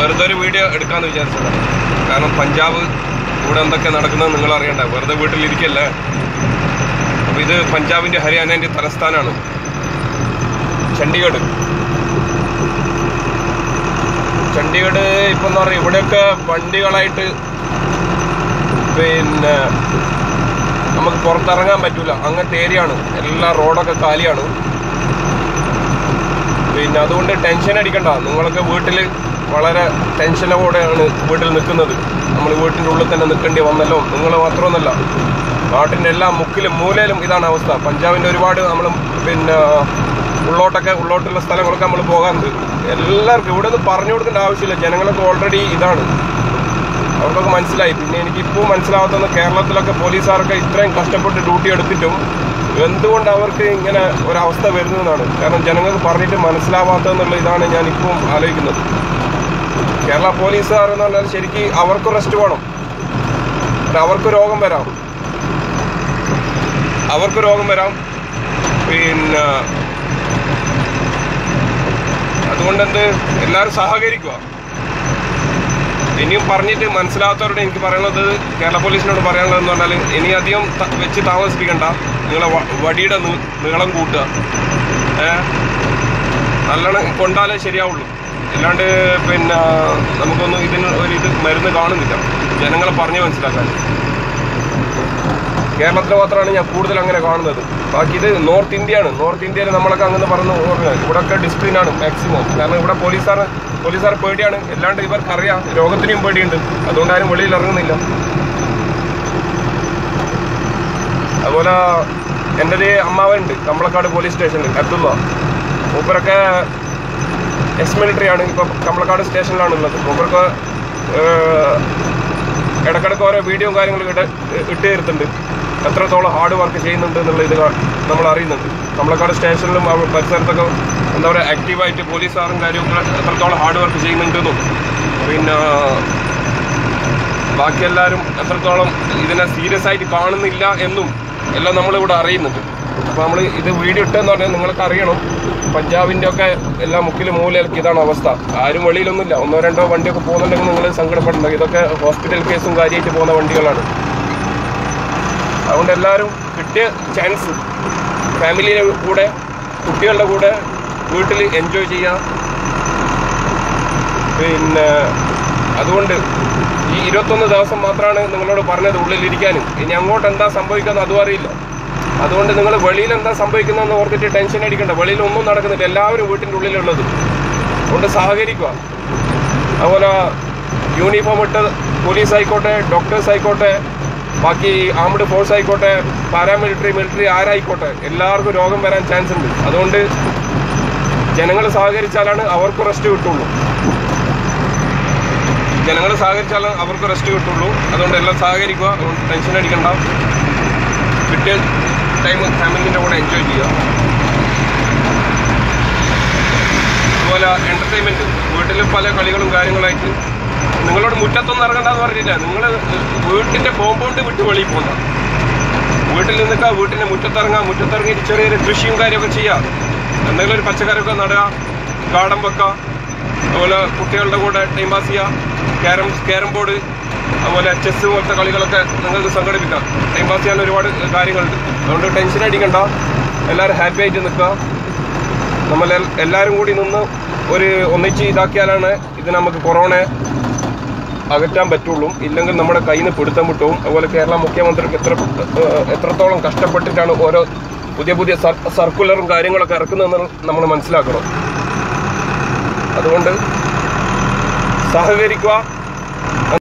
വെറുതെ ഒരു വീഡിയോ എടുക്കാന്ന് വിചാരിച്ചതാണ് കാരണം പഞ്ചാബ് ഇവിടെ എന്തൊക്കെ നടക്കുന്നത് നിങ്ങൾ അറിയണ്ട വെറുതെ വീട്ടിലിരിക്കല്ലേ അപ്പൊ ഇത് പഞ്ചാബിന്റെ ഹരിയാനന്റെ തലസ്ഥാനാണ് ചണ്ഡീഗഡ് ചണ്ഡീഗഡ് ഇപ്പൊ എന്താ പറയുക ഇവിടെയൊക്കെ വണ്ടികളായിട്ട് പിന്നെ നമുക്ക് പുറത്തിറങ്ങാൻ പറ്റൂല അങ്ങനത്തെ ഏരിയ ആണ് എല്ലാ റോഡൊക്കെ കാലിയാണ് പിന്നെ അതുകൊണ്ട് ടെൻഷൻ അടിക്കണ്ട നിങ്ങളൊക്കെ വീട്ടിൽ വളരെ ടെൻഷനോടെയാണ് വീട്ടിൽ നിൽക്കുന്നത് നമ്മൾ വീട്ടിൻ്റെ ഉള്ളിൽ തന്നെ നിൽക്കേണ്ടി വന്നല്ലോ നിങ്ങൾ മാത്രമൊന്നല്ല നാട്ടിൻ്റെ എല്ലാ മുക്കിലും മൂലയിലും ഇതാണ് അവസ്ഥ പഞ്ചാബിൻ്റെ ഒരുപാട് നമ്മൾ പിന്നെ ഉള്ളോട്ടൊക്കെ ഉള്ളോട്ടുള്ള സ്ഥലങ്ങളൊക്കെ നമ്മൾ പോകാറുണ്ട് എല്ലാവർക്കും ഇവിടെ ഒന്നും പറഞ്ഞു കൊടുക്കേണ്ട ആവശ്യമില്ല ജനങ്ങളൊക്കെ ഓൾറെഡി ഇതാണ് അവർക്കൊക്കെ മനസ്സിലായി പിന്നെ എനിക്കിപ്പോൾ മനസ്സിലാവാത്തത് കേരളത്തിലൊക്കെ പോലീസുകാരൊക്കെ ഇത്രയും കഷ്ടപ്പെട്ട് ഡ്യൂട്ടി എടുത്തിട്ടും എന്തുകൊണ്ട് അവർക്ക് ഇങ്ങനെ ഒരവസ്ഥ വരുന്നതെന്നാണ് കാരണം ജനങ്ങൾക്ക് പറഞ്ഞിട്ട് മനസ്സിലാവാത്തതെന്നുള്ള ഇതാണ് ഞാൻ ഇപ്പം ആലോചിക്കുന്നത് കേരള പോലീസുകാർ എന്ന് പറഞ്ഞാൽ ശരിക്കും അവർക്ക് റെസ്റ്റ് വേണം കാരണം അവർക്ക് രോഗം വരാം അവർക്ക് രോഗം വരാം പിന്നെ അതുകൊണ്ട് എന്ത് എല്ലാവരും സഹകരിക്കുക ഇനിയും പറഞ്ഞിട്ട് മനസ്സിലാത്തവരോട് എനിക്ക് പറയാനുള്ളത് കേരള പോലീസിനോട് പറയാനുള്ളത് എന്ന് പറഞ്ഞാൽ ഇനി അധികം ത- വെച്ച് താമസിപ്പിക്കണ്ട നിങ്ങളെ വ- വടിയുടെ നീ- നീളം കൂട്ടുക ഏ നല്ലോണം കൊണ്ടാലേ ശരിയാവുള്ളൂ അല്ലാണ്ട് പിന്നെ നമുക്കൊന്നും ഇതിന് ഒരു ഇത് മരുന്ന് കാണുന്നില്ല ജനങ്ങളെ പറഞ്ഞ് മനസ്സിലാക്കാൻ കേരളത്തിൽ മാത്രമാണ് ഞാൻ കൂടുതൽ അങ്ങനെ കാണുന്നത് ബാക്കി ഇത് നോർത്ത് ഇന്ത്യയാണ് നോർത്ത് ഇന്ത്യയിൽ നമ്മളൊക്കെ അങ്ങനെ പറഞ്ഞു ഇവിടെയൊക്കെ ഡിസിപ്ലിൻ ആണ് മാക്സിമം കാരണം ഇവിടെ പോലീസുകാർ പോലീസുകാർ പേടിയാണ് അല്ലാണ്ട് ഇവർക്കറിയാം രോഗത്തിനെയും പേടിയുണ്ട് അതുകൊണ്ട് ആരും വെളിയിൽ ഇറങ്ങുന്നില്ല അതുപോലെ എൻ്റെ ഒരു അമ്മാവനുണ്ട് കമ്പളക്കാട് പോലീസ് സ്റ്റേഷനിൽ അബ്ദുള്ള മൂപ്പരൊക്കെ എക്സ് മിലിറ്ററി ആണ് ഇപ്പോൾ കമ്പളക്കാട് സ്റ്റേഷനിലാണുള്ളത് മൂപ്പർക്ക് ഏഹ്, ഇടക്കിടക്ക് ഓരോ വീഡിയോയും കാര്യങ്ങളും ഇട ഇട്ട് തരുന്നുണ്ട് എത്രത്തോളം ഹാർഡ് വർക്ക് ചെയ്യുന്നുണ്ട് എന്നുള്ള ഇത് കാ- നമ്മൾ അറിയുന്നുണ്ട് കമ്പളക്കാട് സ്റ്റേഷനിലും അവ- പരിസരത്തൊക്കെ എന്താ പറയുക ആക്റ്റീവായിട്ട് പോലീസുകാരും കാര്യമൊക്കെ എത്രത്തോളം ഹാർഡ് വർക്ക് ചെയ്യുന്നുണ്ടെന്നും പിന്നെ ബാക്കി എല്ലാവരും എത്രത്തോളം ഇതിനെ സീരിയസ് ആയിട്ട് കാണുന്നില്ല എന്നും എല്ലാം നമ്മളിവിടെ അറിയുന്നുണ്ട് അപ്പോൾ നമ്മൾ ഇത് വീഡിയോ ഇട്ടെന്ന് പറഞ്ഞാൽ നിങ്ങൾക്ക് അറിയണം പഞ്ചാബിൻ്റെ ഒക്കെ എല്ലാ മുക്കിലും മൂലയിലൊക്കെ ഇതാണ് അവസ്ഥ ആരും വെളിയിലൊന്നുമില്ല ഒന്നോ രണ്ടോ വണ്ടിയൊക്കെ പോകുന്നുണ്ടെങ്കിൽ നിങ്ങൾ സങ്കടപ്പെടണ്ട ഇതൊക്കെ ഹോസ്പിറ്റൽ കേസും കാര്യമായിട്ട് പോകുന്ന വണ്ടികളാണ് അതുകൊണ്ട് എല്ലാവരും കിട്ടിയ ചാൻസ് ഫാമിലിയുടെ കൂടെ കുട്ടികളുടെ കൂടെ വീട്ടിൽ എൻജോയ് ചെയ്യാം പിന്നെ അതുകൊണ്ട് ഈ ഇരുപത്തൊന്ന് ദിവസം മാത്രമാണ് നിങ്ങളോട് പറഞ്ഞത് ഉള്ളിലിരിക്കാനും ഇനി അങ്ങോട്ട് എന്താ സംഭവിക്കുന്നത് അതും അറിയില്ല അതുകൊണ്ട് നിങ്ങൾ വെളിയിൽ എന്താ സംഭവിക്കുന്നതെന്ന് ഓർത്തിട്ട് ടെൻഷൻ അടിക്കണ്ട വെളിയിൽ ഒന്നും നടക്കുന്നില്ല എല്ലാവരും വീട്ടിൻ്റെ ഉള്ളിലുള്ളത് അതുകൊണ്ട് സഹകരിക്കുക അതുപോലെ യൂണിഫോം ഇട്ട് പോലീസ് ആയിക്കോട്ടെ ഡോക്ടേഴ്സ് ആയിക്കോട്ടെ ബാക്കി ആംഡ് ഫോഴ്സ് ആയിക്കോട്ടെ പാരാമിലിറ്ററി മിലിറ്ററി ആരായിക്കോട്ടെ എല്ലാവർക്കും രോഗം വരാൻ ചാൻസ് ഉണ്ട് അതുകൊണ്ട് ജനങ്ങൾ സഹകരിച്ചാലാണ് അവർക്ക് റെസ്റ്റ് കിട്ടുള്ളൂ ജനങ്ങൾ സഹകരിച്ചാൽ അവർക്ക് റെസ്റ്റ് കിട്ടുള്ളൂ അതുകൊണ്ട് എല്ലാം സഹകരിക്കുക അതുകൊണ്ട് ടെൻഷൻ അടിക്കണ്ട കിട്ടിയ ടൈം ഫാമിലിൻ്റെ കൂടെ എൻജോയ് ചെയ്യുക അതുപോലെ എന്റർടൈൻമെന്റ് വീട്ടിൽ പല കളികളും കാര്യങ്ങളായിട്ട് നിങ്ങളോട് മുറ്റത്തൊന്നും ഇറങ്ങണ്ടെന്ന് പറഞ്ഞില്ല നിങ്ങൾ വീട്ടിന്റെ കോമ്പൗണ്ട് വിട്ട് വെളിയിൽ പോകണ്ട വീട്ടിൽ നിൽക്കുക വീട്ടിന്റെ മുറ്റത്തിറങ്ങാം മുറ്റത്തിറങ്ങി ചെറിയ ചെറിയ കൃഷിയും കാര്യമൊക്കെ ചെയ്യാം എന്തെങ്കിലും ഒരു പച്ചക്കറിയൊക്കെ നടുക ഗാർഡൻ വെക്കുക അതുപോലെ കുട്ടികളുടെ കൂടെ ടൈം പാസ് ചെയ്യുക ക്യാരം ക്യാരം ബോർഡ് അതുപോലെ ചെസ് പോലത്തെ കളികളൊക്കെ നിങ്ങൾക്ക് സംഘടിപ്പിക്കാം ടൈം പാസ് ചെയ്യാൻ ഒരുപാട് കാര്യങ്ങളുണ്ട് അതുകൊണ്ട് ടെൻഷൻ അടിക്കണ്ട എല്ലാവരും ഹാപ്പി ആയിട്ട് നിൽക്കുക നമ്മൾ എൽ- എല്ലാവരും കൂടി നിന്ന് ഒരു ഒന്നിച്ച് ഇതാക്കിയാലാണ് ഇത് നമുക്ക് കൊറോണ അകറ്റാൻ പറ്റുള്ളൂ ഇല്ലെങ്കിൽ നമ്മുടെ കയ്യിൽ നിന്ന് പിടുത്തം വിട്ടും അതുപോലെ കേരള മുഖ്യമന്ത്രിക്ക് എത്ര ഏഹ്, എത്രത്തോളം കഷ്ടപ്പെട്ടിട്ടാണ് ഓരോ പുതിയ പുതിയ സർ- സർക്കുലറും കാര്യങ്ങളൊക്കെ ഇറക്കുന്നതെന്ന് നമ്മൾ മനസ്സിലാക്കണം അതുകൊണ്ട് സഹകരിക്കുക